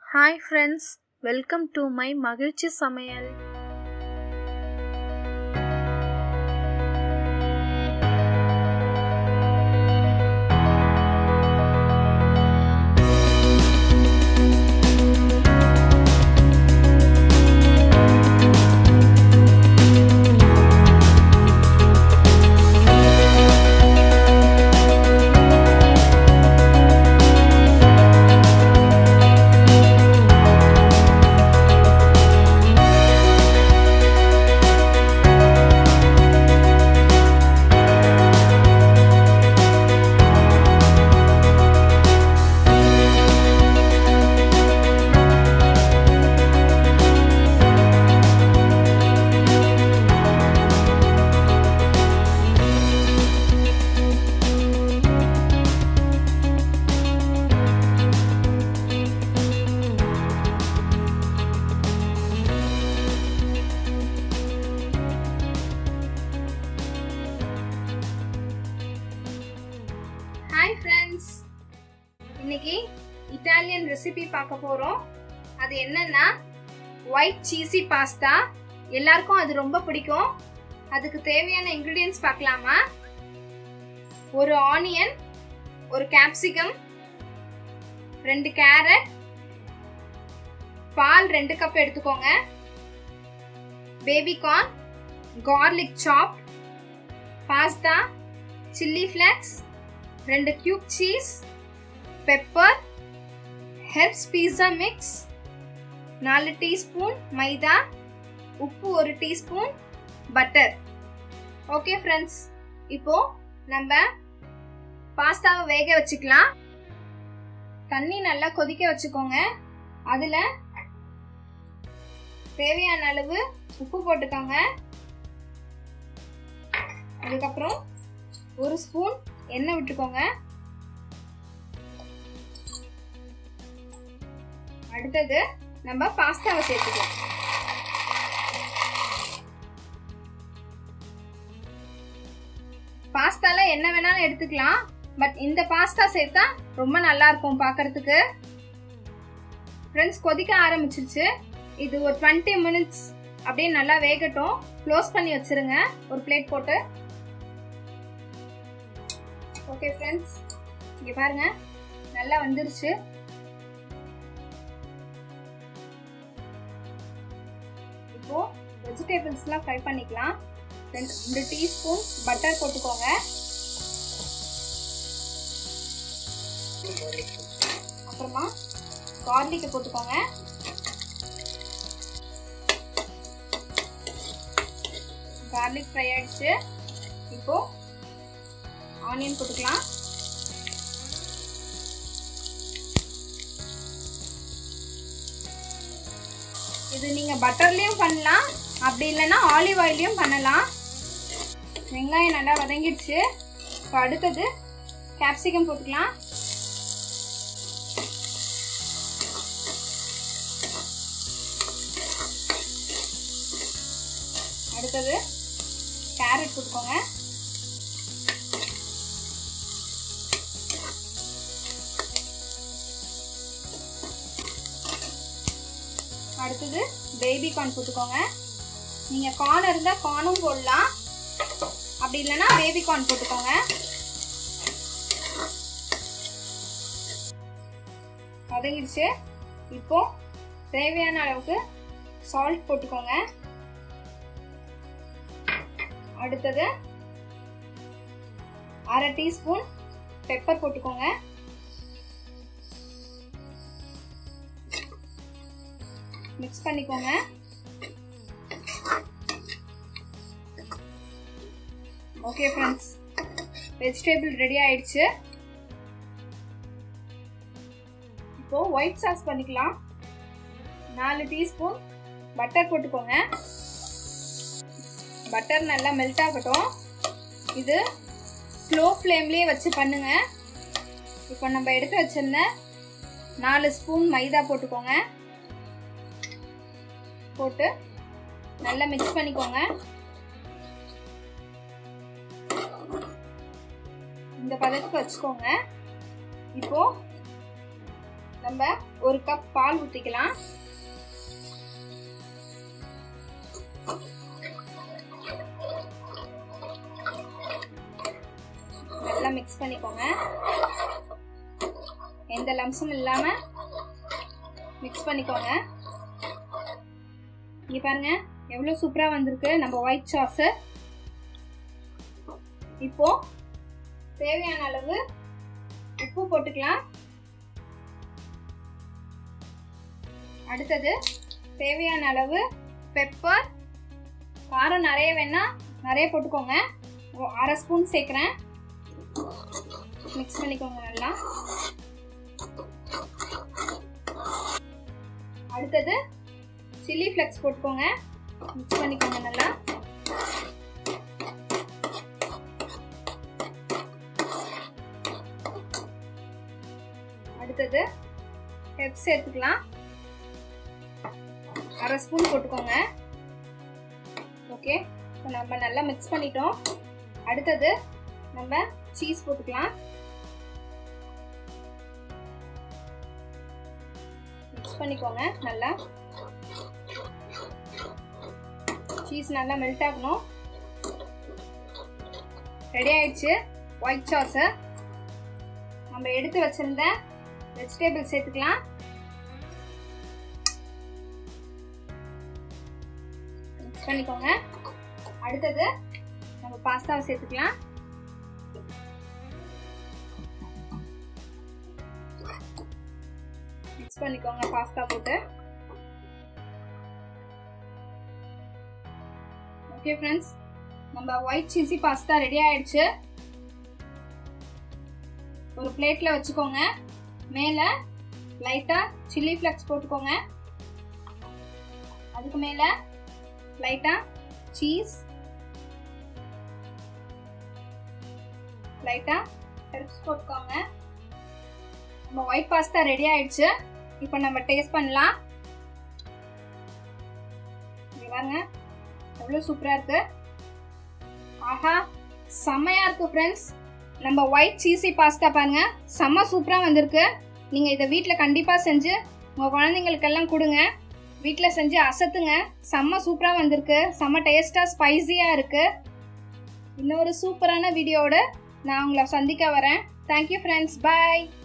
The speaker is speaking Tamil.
hi friends welcome to my மகிழ்ச்சி சமையல் ஹாய் ஃப்ரெண்ட்ஸ் இன்னைக்கு இட்டாலியன் ரெசிபி பார்க்க போகிறோம் அது என்னன்னா ஒயிட் சீசி பாஸ்தா எல்லாருக்கும் அது ரொம்ப பிடிக்கும் அதுக்கு தேவையான இன்க்ரீடியன்ஸ் பார்க்கலாமா ஒரு ஆனியன் ஒரு கேப்சிகம் ரெண்டு கேரட் பால் ரெண்டு கப் எடுத்துக்கோங்க baby corn garlic chop pasta chilli flakes ரெண்டு cube cheese pepper herbs pizza mix நாலு டீஸ்பூன் மைதா உப்பு ஒரு டீஸ்பூன் பட்டர் ஓகே ஃப்ரெண்ட்ஸ் இப்போ நம்ம பாஸ்தாவை வேக வச்சுக்கலாம் தண்ணி நல்லா கொதிக்க வச்சுக்கோங்க அதில் தேவையான அளவு உப்பு போட்டுக்கோங்க அதுக்கப்புறம் ஒரு ஸ்பூன் எண்ணெய் விட்டுக்கோங்க அடுத்தது நம்ம பாஸ்தாவை சேர்த்துக்கலாம் பாஸ்தால என்ன வேணாலும் எடுத்துக்கலாம் பட் இந்த பாஸ்தா சேர்த்தா ரொம்ப நல்லா இருக்கும் பார்க்கறதுக்கு ஃப்ரெண்ட்ஸ் கொதிக்க ஆரம்பிச்சிருச்சு இது ஒரு டுவெண்ட்டி மினிட்ஸ் அப்படியே நல்லா வேகட்டும் க்ளோஸ் பண்ணி வச்சிருங்க ஒரு பிளேட் போட்டு ஓகே ஃப்ரெண்ட்ஸ் இங்கே பாருங்க நல்லா வந்துருச்சு இப்போ வெஜிடபிள்ஸ்லாம் ஃப்ரை பண்ணிக்கலாம் ரெண்டு ரெண்டு டீஸ்பூன் பட்டர் போட்டுக்கோங்க அப்புறமா கார்லிக்கை போட்டுக்கோங்க கார்லிக் ஃப்ரை ஆயிடுச்சு இப்போ ஆனியன் போட்டுக்கலாம் இது நீங்க பட்டர்லயும் பண்ணலாம் அப்படி இல்லைன்னா ஆலிவ் ஆயிலையும் பண்ணலாம் வெங்காயம் நல்லா வதங்கிடுச்சு இப்போ அடுத்தது கேப்சிகம் போட்டுக்கலாம் அடுத்தது கேரட் போட்டுக்கோங்க அடுத்தது பேபி கார்ன் போட்டுக்கோங்க நீங்கள் கார்ன் இருந்தால் கார்னும் போடலாம் அப்படி இல்லைன்னா பேபி கார்ன் போட்டுக்கோங்க வதங்கிடுச்சு இப்போ தேவையான அளவுக்கு சால்ட் போட்டுக்கோங்க அடுத்தது அரை டீஸ்பூன் பெப்பர் போட்டுக்கோங்க மிக்ஸ் பண்ணிக்கோங்க ஓகே ஃப்ரெண்ட்ஸ் வெஜிடபிள் ரெடி ஆயிடுச்சு இப்போ ஒயிட் சாஸ் பண்ணிக்கலாம் நாலு டீஸ்பூன் பட்டர் போட்டுக்கோங்க பட்டர் நல்லா மெல்ட் ஆகட்டும் இது ஸ்லோ ஃப்ளேம்லேயே வச்சு பண்ணுங்க இப்போ நம்ம எடுத்து வச்சிருந்த நாலு ஸ்பூன் மைதா போட்டுக்கோங்க போட்டு நல்லா மிக்ஸ் பண்ணிக்கோங்க இந்த பதத்துக்கு வச்சுக்கோங்க இப்போ நம்ம ஒரு கப் பால் ஊற்றிக்கலாம் நல்லா மிக்ஸ் பண்ணிக்கோங்க எந்த லம்ஸும் இல்லாமல் மிக்ஸ் பண்ணிக்கோங்க இங்கே பாருங்க எவ்வளோ சூப்பராக வந்திருக்கு நம்ம ஒயிட் சாஸு இப்போ தேவையான அளவு உப்பு போட்டுக்கலாம் அடுத்தது தேவையான அளவு பெப்பர் காரம் நிறைய வேணா நிறைய போட்டுக்கோங்க அரை ஸ்பூன் சேர்க்குறேன் மிக்ஸ் பண்ணிக்கோங்க நல்லா அடுத்தது சில்லி ஃப்ளெக்ஸ் போட்டுக்கோங்க மிக்ஸ் பண்ணிக்கோங்க நல்லா அடுத்தது பெப்ஸ் சேர்த்துக்கலாம் அரை ஸ்பூன் போட்டுக்கோங்க ஓகே இப்போ நம்ம நல்லா மிக்ஸ் பண்ணிட்டோம் அடுத்தது நம்ம சீஸ் போட்டுக்கலாம் மிக்ஸ் பண்ணிக்கோங்க நல்லா சீஸ் நல்லா மெல்ட் ஆகணும் ரெடி ஆயிடுச்சு ஒயிட் சாஸு நம்ம எடுத்து வச்சிருந்த வெஜிடபிள் சேர்த்துக்கலாம் மிக்ஸ் பண்ணிக்கோங்க அடுத்தது நம்ம பாஸ்தாவை சேர்த்துக்கலாம் மிக்ஸ் பண்ணிக்கோங்க பாஸ்தா போட்டு ஓகே ஃப்ரெண்ட்ஸ் நம்ம ஒயிட் சீஸி பாஸ்தா ரெடி ஆயிடுச்சு ஒரு பிளேட்ல வச்சுக்கோங்க மேல லைட்டா சில்லி ஃப்ளெக்ஸ் போட்டுக்கோங்க அதுக்கு மேல லைட்டா சீஸ் லைட்டா ஹெர்ப்ஸ் போட்டுக்கோங்க நம்ம ஒயிட் பாஸ்தா ரெடி ஆயிடுச்சு இப்போ நம்ம டேஸ்ட் பண்ணலாம் இங்க பாருங்க எவ்வளோ சூப்பராக இருக்கு ஆஹா செம்மையா இருக்கு ஃப்ரெண்ட்ஸ் நம்ம ஒயிட் சீசி பாஸ்தா பாருங்க செம்ம சூப்பராக வந்திருக்கு நீங்கள் இதை வீட்டில் கண்டிப்பாக செஞ்சு உங்கள் குழந்தைங்களுக்கெல்லாம் கொடுங்க வீட்டில் செஞ்சு அசத்துங்க செம்ம சூப்பராக வந்திருக்கு செம்ம டேஸ்ட்டாக ஸ்பைஸியாக இருக்குது இன்னொரு சூப்பரான வீடியோவோட நான் உங்களை சந்திக்க வரேன் தேங்க்யூ ஃப்ரெண்ட்ஸ் பாய்